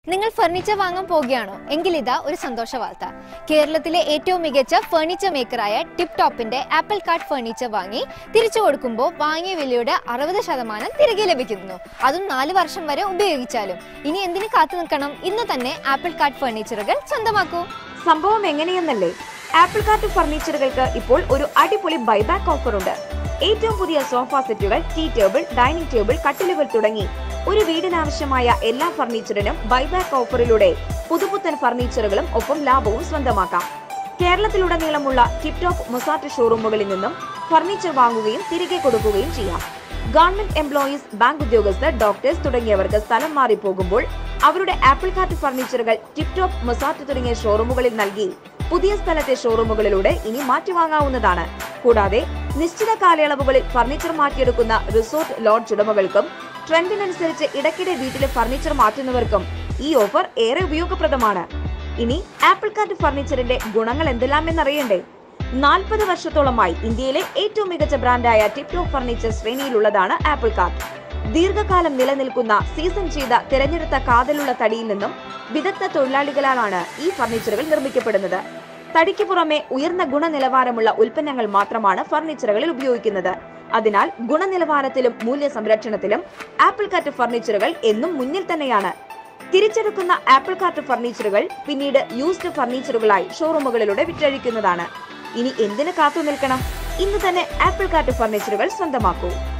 നിങ്ങൾ ഫർണിച്ചർ വാങ്ങാൻ പോകുകയാണോ എങ്കിൽ ഇതാ ഒരു സന്തോഷ വാർത്ത കേരളത്തിലെ ഏറ്റവും മികച്ച ഫർണിച്ചർ മേക്കറായ ടിപ് ടോപ്പിന്റെ ആപ്പിൾ കാർഡ് ഫർണിച്ചർ വാങ്ങി തിരിച്ചു കൊടുക്കുമ്പോൾ വാങ്ങിയ വിലയുടെ അറുപത് ശതമാനം തിരികെ ലഭിക്കുന്നു അതും നാല് വർഷം വരെ ഉപയോഗിച്ചാലും ഇനി എന്തിനു കാത്തു നിൽക്കണം ഇന്ന് തന്നെ ആപ്പിൾ കാർഡ് ഫർണിച്ചറുകൾ സ്വന്തമാക്കൂ സംഭവം എങ്ങനെയെന്നല്ലേ ആപ്പിൾ കാർട്ട് ഫർണിച്ചറുകൾക്ക് ഇപ്പോൾ ഒരു അടിപൊളി ബൈബാക്ക് ഓഫർ ഉണ്ട് ഏറ്റവും പുതിയ സോഫ സെറ്റുകൾ ടീ ടേബിൾ ഡൈനിങ് ടേബിൾ കട്ടിലുകൾ തുടങ്ങി ഒരു വീടിനാവശ്യമായ എല്ലാ ഫർണിച്ചറിനും ബൈബാക്ക് ഓഫറിലൂടെ പുതുപുത്തൻ ഫർണിച്ചറുകളും ഒപ്പം ലാഭവും സ്വന്തമാക്കാം കേരളത്തിലുടനീളമുള്ള ടിപ് ടോപ്പ് മൊസാറ്റ് ഷോറൂമുകളിൽ നിന്നും ഫർണിച്ചർ വാങ്ങുകയും തിരികെ കൊടുക്കുകയും ചെയ്യാം ഗവൺമെന്റ് എംപ്ലോയീസ് ബാങ്ക് ഉദ്യോഗസ്ഥർ ഡോക്ടേഴ്സ് തുടങ്ങിയവർക്ക് സ്ഥലം മാറി പോകുമ്പോൾ അവരുടെ ആപ്പിൾ കാർട്ട് ഫർണിച്ചറുകൾ ടിപ് ടോപ്പ് മൊസാറ്റ് തുടങ്ങിയ ഷോറൂമുകളിൽ നൽകി പുതിയ സ്ഥലത്തെ ഷോറൂമുകളിലൂടെ ഇനി മാറ്റി വാങ്ങാവുന്നതാണ് കൂടാതെ നിശ്ചിത കാലയളവുകളിൽ ഫർണിച്ചർ മാറ്റിയെടുക്കുന്ന റിസോർട്ട് ലോഡ്ജ് ഉടമകൾക്കും ട്രെൻഡിനനുസരിച്ച് ഇടയ്ക്കിടെ വീട്ടിലെ ഫർണിച്ചർ മാറ്റുന്നവർക്കും ഈ ഓഫർ ഏറെ ഉപയോഗപ്രദമാണ് ഇനി ആപ്പിൾ കാർട്ട് ഫർണിച്ചറിന്റെ ഗുണങ്ങൾ എന്തെല്ലാമെന്നറിയണ്ടേ നാൽപ്പത് വർഷത്തോളമായി ഇന്ത്യയിലെ ഏറ്റവും മികച്ച ബ്രാൻഡായ ടിപ്ടോപ്പ് ഫർണിച്ചർ ശ്രേണിയിലുള്ളതാണ് ആപ്പിൾ കാർട്ട് ദീർഘകാലം നിലനിൽക്കുന്ന സീസൺ ചെയ്ത തിരഞ്ഞെടുത്ത കാതലുള്ള തടിയിൽ നിന്നും വിദഗ്ധ തൊഴിലാളികളാലാണ് ഈ ഫർണിച്ചറുകൾ നിർമ്മിക്കപ്പെടുന്നത് തടിക്ക് പുറമെ ഉയർന്ന ഗുണനിലവാരമുള്ള ഉൽപ്പന്നങ്ങൾ മാത്രമാണ് ഫർണിച്ചറുകളിൽ ഉപയോഗിക്കുന്നത് അതിനാൽ ഗുണനിലവാരത്തിലും മൂല്യ സംരക്ഷണത്തിലും ആപ്പിൾ കാർട്ട് ഫർണിച്ചറുകൾ എന്നും മുന്നിൽ തന്നെയാണ് തിരിച്ചെടുക്കുന്ന ആപ്പിൾ കാർട്ട് ഫർണിച്ചറുകൾ പിന്നീട് യൂസ്ഡ് ഫർണിച്ചറുകളായി ഷോറൂമുകളിലൂടെ വിറ്റഴിക്കുന്നതാണ് ഇനി എന്തിന് കാത്തു നിൽക്കണം ഇന്ന് തന്നെ ആപ്പിൾ കാർട്ട് ഫർണിച്ചറുകൾ സ്വന്തമാക്കൂ